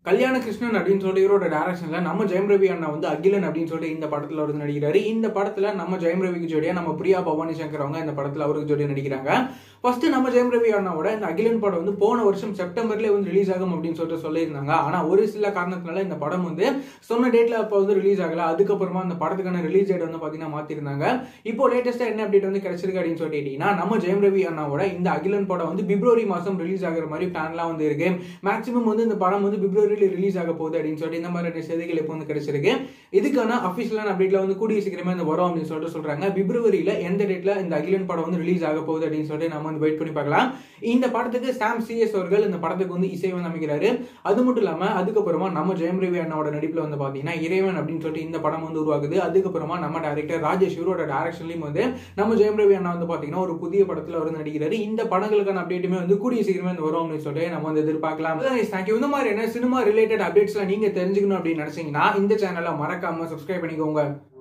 கல்யாண கிருஷ்ணன் அப்படின்னு சொல்லி இவரோட டேரக்ஷன்ல நம்ம ஜெயம் ரவி அண்ணா வந்து அகிலன் அப்படின்னு சொல்லிட்டு இந்த படத்துல வந்து நடிக்கிறாரு இந்த படத்துல நம்ம ஜெயம் ரவிக்கு ஜோடியா நம்ம பிரியா பவானி சங்கர் அவங்க இந்த படத்துல அவருக்கு ஜோடியா நடிக்கிறாங்க ஃபர்ஸ்ட் நம்ம ஜெயம் ரவி அண்ணாவோட இந்த அகிலன் படம் வந்து போன வருஷம் செப்டம்பர்லேயே வந்து ரிலீஸ் ஆகும் அப்படின்னு சொல்லிட்டு சொல்லியிருந்தாங்க ஆனா ஒரு சில காரணத்தினால இந்த படம் வந்து சொன்ன டேட்ல அப்போ வந்து ரிலீஸ் ஆகல அதுக்கப்புறமா அந்த படத்துக்கான ரிலீஸ் டேட் வந்து பாத்தீங்கன்னா மாத்திருந்தாங்க இப்போ லேட்டஸ்டா என்ன அப்டேட் வந்து கிடைச்சிருக்கு அப்படின்னு சொல்லிட்டீங்கன்னா நம்ம ஜெயம் ரவி அண்ணாவோட இந்த அகிலன் படம் வந்து பிப்ரவரி மாசம் ரிலீஸ் ஆகிற மாதிரி பிளான்லாம் வந்து இருக்கு மேக்ஸிமம் வந்து இந்த படம் வந்து பிப்ரவரியில் ரிலீஸ் ஆக போகுது அப்படின்னு சொல்லிட்டு இந்த மாதிரி செய்திகள் இப்போ வந்து கிடைச்சிருக்கு இதுக்கான அஃபிஷியலான அப்டேட்ல வந்து கூடிய சீக்கிரமே இந்த வரும் அப்படின்னு சொல்லிட்டு சொல்றாங்க பிப்ரவரியில எந்த டேட்ல இந்த அகிலன் படம் வந்து ரிலீஸ் ஆக போகுது அப்படின்னு சொல்லிட்டு நம்ம வந்து வெயிட் பண்ணி பார்க்கலாம் இந்த படத்துக்கு சாம் சிஎஸ் அவர்கள் இந்த படத்துக்கு வந்து இசை வந்து அமைக்கிறாரு அது மட்டும் இல்லாம அதுக்கப்புறமா நம்ம ஜெயம் ரவி அண்ணாவோட நடிப்புல வந்து பாத்தீங்கன்னா இறைவன் அப்படின்னு சொல்லிட்டு இந்த படம் வந்து உருவாகுது அதுக்கப்புறமா நம்ம டைரக்டர் ராஜேஷ் இவரோட டைரக்ஷன்லயும் வந்து நம்ம ஜெயம் ரவி அண்ணா வந்து பாத்தீங்கன்னா ஒரு புதிய படத்துல அவர் நடிக்கிறாரு இந்த படங்களுக்கான அப்டேட்டுமே வந்து கூடிய சீக்கிரமே வந்து வரும் அப்படின்னு சொல்லிட்டு நம்ம வந்து எதிர்பார்க்கலாம் தேங்க்யூ இந்த மாதிரி என்ன சினிமா ரிலேட்டட் அப்டேட்ஸ்லாம் நீங்க தெரிஞ்சுக்கணும் அப்படின்னு நினைச்சீங்கன்னா இந்த சேனலை மறக்காம சப்ஸ்கிரைப் பண்ணிக்கோங்க